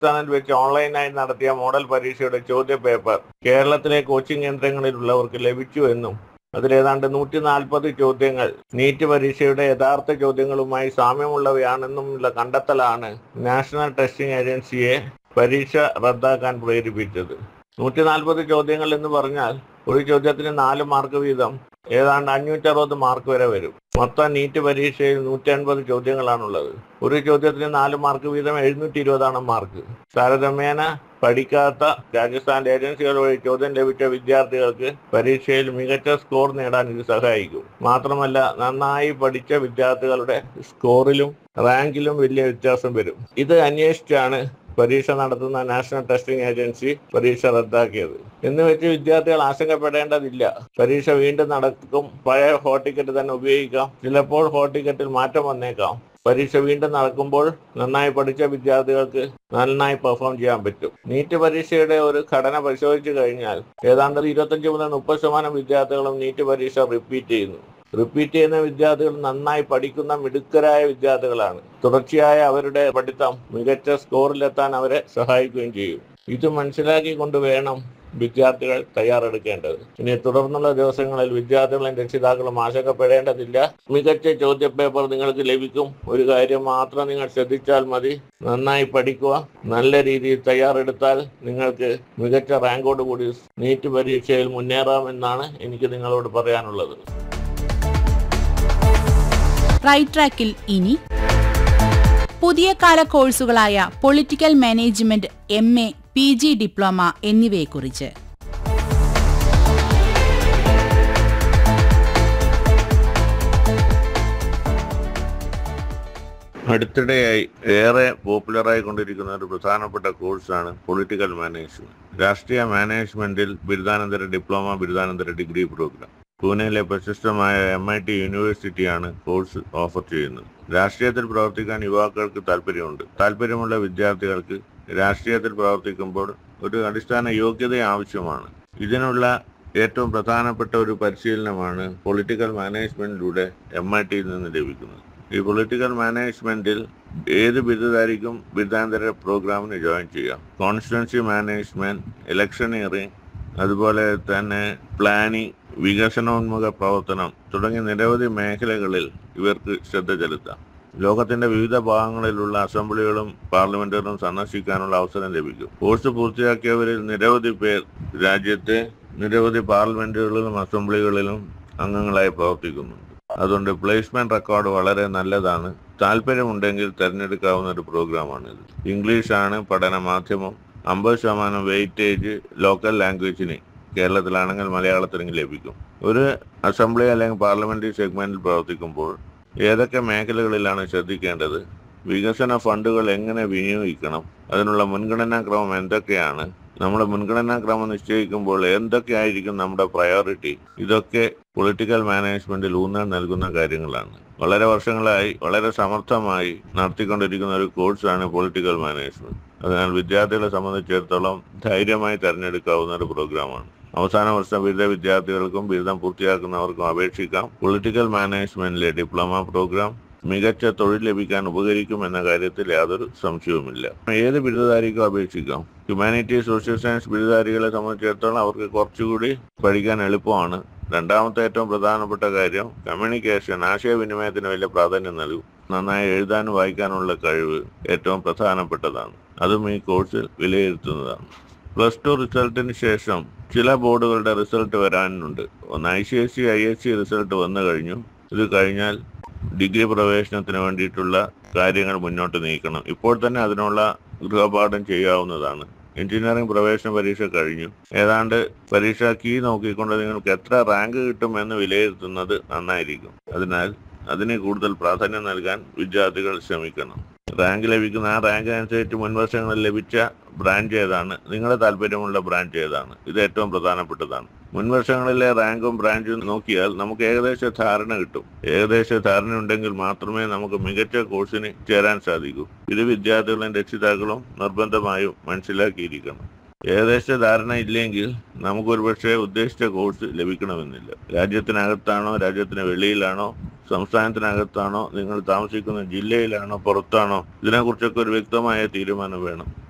രാജസ്ഥാനിൽ വെച്ച് ഓൺലൈനായി നടത്തിയ മോഡൽ പരീക്ഷയുടെ ചോദ്യ പേപ്പർ കേരളത്തിലെ കോച്ചിംഗ് കേന്ദ്രങ്ങളിലുള്ളവർക്ക് ലഭിച്ചു എന്നും അതിലേതാണ്ട് നൂറ്റി നാൽപ്പത് ചോദ്യങ്ങൾ നീറ്റ് പരീക്ഷയുടെ യഥാർത്ഥ ചോദ്യങ്ങളുമായി സാമ്യമുള്ളവയാണെന്നുമുള്ള കണ്ടെത്തലാണ് നാഷണൽ ടെസ്റ്റിംഗ് ഏജൻസിയെ പരീക്ഷ റദ്ദാക്കാൻ പ്രേരിപ്പിച്ചത് നൂറ്റി നാൽപ്പത് ചോദ്യങ്ങൾ എന്ന് പറഞ്ഞാൽ ഒരു ചോദ്യത്തിന് നാല് മാർക്ക് വീതം ഏതാണ്ട് അഞ്ഞൂറ്ററുപത് മാർക്ക് വരെ വരും മൊത്തം നീറ്റ് പരീക്ഷയിൽ നൂറ്റി അൻപത് ചോദ്യങ്ങളാണുള്ളത് ഒരു ചോദ്യത്തിന് നാല് മാർക്ക് വീതം എഴുന്നൂറ്റി ഇരുപതാണ് മാർക്ക് താരതമ്യേന പഠിക്കാത്ത രാജസ്ഥാൻ ഏജൻസികൾ വഴി ചോദ്യം ലഭിച്ച വിദ്യാർത്ഥികൾക്ക് പരീക്ഷയിൽ മികച്ച സ്കോർ നേടാൻ ഇത് സഹായിക്കും മാത്രമല്ല നന്നായി പഠിച്ച വിദ്യാർത്ഥികളുടെ സ്കോറിലും റാങ്കിലും വലിയ വ്യത്യാസം വരും ഇത് അന്വേഷിച്ചാണ് പരീക്ഷ നടത്തുന്ന നാഷണൽ ടെസ്റ്റിംഗ് ഏജൻസി പരീക്ഷ റദ്ദാക്കിയത് എന്ന് വെച്ച് വിദ്യാർത്ഥികൾ ആശങ്കപ്പെടേണ്ടതില്ല പരീക്ഷ വീണ്ടും നടക്കും പഴയ ഹോൾ ടിക്കറ്റ് തന്നെ ഉപയോഗിക്കാം ചിലപ്പോൾ ഹോൾ ടിക്കറ്റിൽ മാറ്റം വന്നേക്കാം പരീക്ഷ വീണ്ടും നടക്കുമ്പോൾ നന്നായി പഠിച്ച വിദ്യാർത്ഥികൾക്ക് നന്നായി പെർഫോം ചെയ്യാൻ പറ്റും നീറ്റ് പരീക്ഷയുടെ ഒരു ഘടന പരിശോധിച്ചു കഴിഞ്ഞാൽ ഏതാണ്ട് ഇരുപത്തഞ്ച് മുതൽ മുപ്പത് ശതമാനം വിദ്യാർത്ഥികളും നീറ്റ് പരീക്ഷ റിപ്പീറ്റ് ചെയ്യുന്നു റിപ്പീറ്റ് ചെയ്യുന്ന വിദ്യാർത്ഥികൾ നന്നായി പഠിക്കുന്ന മിടുക്കരായ വിദ്യാർത്ഥികളാണ് തുടർച്ചയായ അവരുടെ പഠിത്തം മികച്ച സ്കോറിലെത്താൻ അവരെ സഹായിക്കുകയും ചെയ്യും ഇത് മനസ്സിലാക്കിക്കൊണ്ട് വേണം വിദ്യാർത്ഥികൾ തയ്യാറെടുക്കേണ്ടത് ഇനി തുടർന്നുള്ള ദിവസങ്ങളിൽ വിദ്യാർത്ഥികളും രക്ഷിതാക്കളും ആശങ്കപ്പെടേണ്ടതില്ല മികച്ച ചോദ്യപേപ്പർ നിങ്ങൾക്ക് ലഭിക്കും ഒരു കാര്യം മാത്രം നിങ്ങൾ ശ്രദ്ധിച്ചാൽ മതി നന്നായി പഠിക്കുക നല്ല രീതിയിൽ തയ്യാറെടുത്താൽ നിങ്ങൾക്ക് മികച്ച റാങ്കോട് കൂടി നീറ്റ് പരീക്ഷയിൽ മുന്നേറാമെന്നാണ് എനിക്ക് നിങ്ങളോട് പറയാനുള്ളത് റൈറ്റ് ട്രാക്കിൽ ഇനി പുതിയ കാല കോഴ്സുകളായ political management M A P G diploma എന്നിവയെക്കുറിച്ച് അടുത്തിടെയായി ഏറെ പോപ്പുലറായി കൊണ്ടിരിക്കുന്ന ഒരു പ്രധാനപ്പെട്ട കോഴ്സാണ് പൊളിറ്റിക്കൽ മാനേജ്മെന്റ് രാഷ്ട്രീയ മാനേജ്മെന്റിൽ ബിരുദാനന്തര ഡിപ്ലോമ ബിരുദാനന്തര ഡിഗ്രി പ്രോഗ്രാം പൂനെയിലെ പ്രശസ്തമായ എം ഐ ടി യൂണിവേഴ്സിറ്റിയാണ് കോഴ്സ് ഓഫർ ചെയ്യുന്നത് രാഷ്ട്രീയത്തിൽ പ്രവർത്തിക്കാൻ യുവാക്കൾക്ക് താല്പര്യമുണ്ട് താല്പര്യമുള്ള വിദ്യാർത്ഥികൾക്ക് രാഷ്ട്രീയത്തിൽ പ്രവർത്തിക്കുമ്പോൾ ഒരു അടിസ്ഥാന യോഗ്യത ആവശ്യമാണ് ഇതിനുള്ള ഏറ്റവും പ്രധാനപ്പെട്ട ഒരു പരിശീലനമാണ് പൊളിറ്റിക്കൽ മാനേജ്മെന്റിലൂടെ എം ഐ ടിയിൽ നിന്ന് ലഭിക്കുന്നത് ഈ പൊളിറ്റിക്കൽ മാനേജ്മെന്റിൽ ഏത് ബിരുദധാരിക്കും ബിരുദാന്തര പ്രോഗ്രാമിന് ജോയിൻ ചെയ്യാം കോൺസ്റ്റിറ്റ്യൻസി മാനേജ്മെന്റ് ഇലക്ഷനിയറിംഗ് അതുപോലെ തന്നെ പ്ലാനിംഗ് വികസനോന്മുഖ പ്രവർത്തനം തുടങ്ങിയ നിരവധി മേഖലകളിൽ ഇവർക്ക് ശ്രദ്ധ ചെലുത്താം ലോകത്തിന്റെ വിവിധ ഭാഗങ്ങളിലുള്ള അസംബ്ലികളും പാർലമെന്റുകളും സന്ദർശിക്കാനുള്ള അവസരം ലഭിക്കും കോഴ്സ് പൂർത്തിയാക്കിയവരിൽ നിരവധി പേർ രാജ്യത്തെ നിരവധി പാർലമെന്റുകളിലും അസംബ്ലികളിലും അംഗങ്ങളായി പ്രവർത്തിക്കുന്നുണ്ട് അതുകൊണ്ട് പ്ലേസ്മെന്റ് റെക്കോർഡ് വളരെ നല്ലതാണ് താല്പര്യമുണ്ടെങ്കിൽ തിരഞ്ഞെടുക്കാവുന്ന ഒരു പ്രോഗ്രാമാണിത് ഇംഗ്ലീഷാണ് പഠന മാധ്യമം അമ്പത് ശതമാനം വെയിറ്റേജ് ലോക്കൽ ലാംഗ്വേജിന് കേരളത്തിലാണെങ്കിൽ മലയാളത്തിന് ലഭിക്കും ഒരു അസംബ്ലി അല്ലെങ്കിൽ പാർലമെന്ററി സെഗ്മെന്റിൽ പ്രവർത്തിക്കുമ്പോൾ ഏതൊക്കെ മേഖലകളിലാണ് ശ്രദ്ധിക്കേണ്ടത് വികസന ഫണ്ടുകൾ എങ്ങനെ വിനിയോഗിക്കണം അതിനുള്ള മുൻഗണനാ ക്രമം എന്തൊക്കെയാണ് നമ്മുടെ മുൻഗണനാ ക്രമം നിശ്ചയിക്കുമ്പോൾ എന്തൊക്കെയായിരിക്കും നമ്മുടെ പ്രയോറിറ്റി ഇതൊക്കെ പൊളിറ്റിക്കൽ മാനേജ്മെന്റിൽ ഊന്നൽ നൽകുന്ന കാര്യങ്ങളാണ് വളരെ വർഷങ്ങളായി വളരെ സമർത്ഥമായി നടത്തിക്കൊണ്ടിരിക്കുന്ന ഒരു കോഴ്സാണ് പൊളിറ്റിക്കൽ മാനേജ്മെന്റ് അതിനാൽ വിദ്യാർത്ഥികളെ സംബന്ധിച്ചിടത്തോളം ധൈര്യമായി തിരഞ്ഞെടുക്കാവുന്ന ഒരു പ്രോഗ്രാമാണ് അവസാന വർഷ ബിരുദ വിദ്യാർത്ഥികൾക്കും ബിരുദം പൂർത്തിയാക്കുന്നവർക്കും അപേക്ഷിക്കാം പൊളിറ്റിക്കൽ മാനേജ്മെന്റിലെ ഡിപ്ലോമ പ്രോഗ്രാം മികച്ച തൊഴിൽ ലഭിക്കാൻ ഉപകരിക്കും എന്ന കാര്യത്തിൽ യാതൊരു സംശയവുമില്ല ഏത് ബിരുദധാരിക്കും അപേക്ഷിക്കാം ഹ്യൂമാനിറ്റീസ് സോഷ്യൽ സയൻസ് ബിരുദധാരികളെ സംബന്ധിച്ചിടത്തോളം അവർക്ക് കുറച്ചുകൂടി പഠിക്കാൻ എളുപ്പമാണ് രണ്ടാമത്തെ ഏറ്റവും പ്രധാനപ്പെട്ട കാര്യം കമ്മ്യൂണിക്കേഷൻ ആശയവിനിമയത്തിന് വലിയ പ്രാധാന്യം നൽകും നന്നായി എഴുതാനും വായിക്കാനുള്ള കഴിവ് ഏറ്റവും പ്രധാനപ്പെട്ടതാണ് അതും ഈ കോഴ്സിൽ വിലയിരുത്തുന്നതാണ് പ്ലസ് ടു റിസൾട്ടിന് ശേഷം ചില ബോർഡുകളുടെ റിസൾട്ട് വരാനുണ്ട് ഒന്ന് I C S C I S C result വന്നു കഴിഞ്ഞു ഇത് കഴിഞ്ഞാൽ ഡിഗ്രി പ്രവേശനത്തിന് വേണ്ടിയിട്ടുള്ള കാര്യങ്ങൾ മുന്നോട്ട് നീക്കണം ഇപ്പോൾ തന്നെ അതിനുള്ള ഗൃഹപാഠം ചെയ്യാവുന്നതാണ് എഞ്ചിനീയറിംഗ് പ്രവേശന പരീക്ഷ കഴിഞ്ഞു ഏതാണ്ട് പരീക്ഷ കീ നോക്കിക്കൊണ്ട് നിങ്ങൾക്ക് എത്ര റാങ്ക് കിട്ടും എന്ന് വിലയിരുത്തുന്നത് നന്നായിരിക്കും അതിനാൽ അതിന് കൂടുതൽ പ്രാധാന്യം നൽകാൻ വിദ്യാർത്ഥികൾ ശ്രമിക്കണം റാങ്ക് ലഭിക്കുന്ന ആ റാങ്കിനനുസരിച്ച് മുൻവർഷങ്ങളിൽ ലഭിച്ച ബ്രാഞ്ച് ഏതാണ് നിങ്ങളുടെ താല്പര്യമുള്ള ബ്രാഞ്ച് ഏതാണ് ഇത് ഏറ്റവും പ്രധാനപ്പെട്ടതാണ് മുൻവർഷങ്ങളിലെ റാങ്കും ബ്രാഞ്ചും നോക്കിയാൽ നമുക്ക് ഏകദേശ ധാരണ കിട്ടും ഏകദേശ ധാരണ ഉണ്ടെങ്കിൽ മാത്രമേ നമുക്ക് മികച്ച കോഴ്സിന് ചേരാൻ സാധിക്കൂ ഇത് വിദ്യാർത്ഥികളും രക്ഷിതാക്കളും നിർബന്ധമായും മനസ്സിലാക്കിയിരിക്കണം ഏകദേശ ധാരണ ഇല്ലെങ്കിൽ നമുക്ക് ഒരുപക്ഷെ ഉദ്ദേശിച്ച കോഴ്സ് ലഭിക്കണമെന്നില്ല രാജ്യത്തിനകത്താണോ രാജ്യത്തിന് വെളിയിലാണോ സംസ്ഥാനത്തിനകത്താണോ നിങ്ങൾ താമസിക്കുന്ന ജില്ലയിലാണോ പുറത്താണോ ഇതിനെക്കുറിച്ചൊക്കെ ഒരു വ്യക്തമായ തീരുമാനം വേണം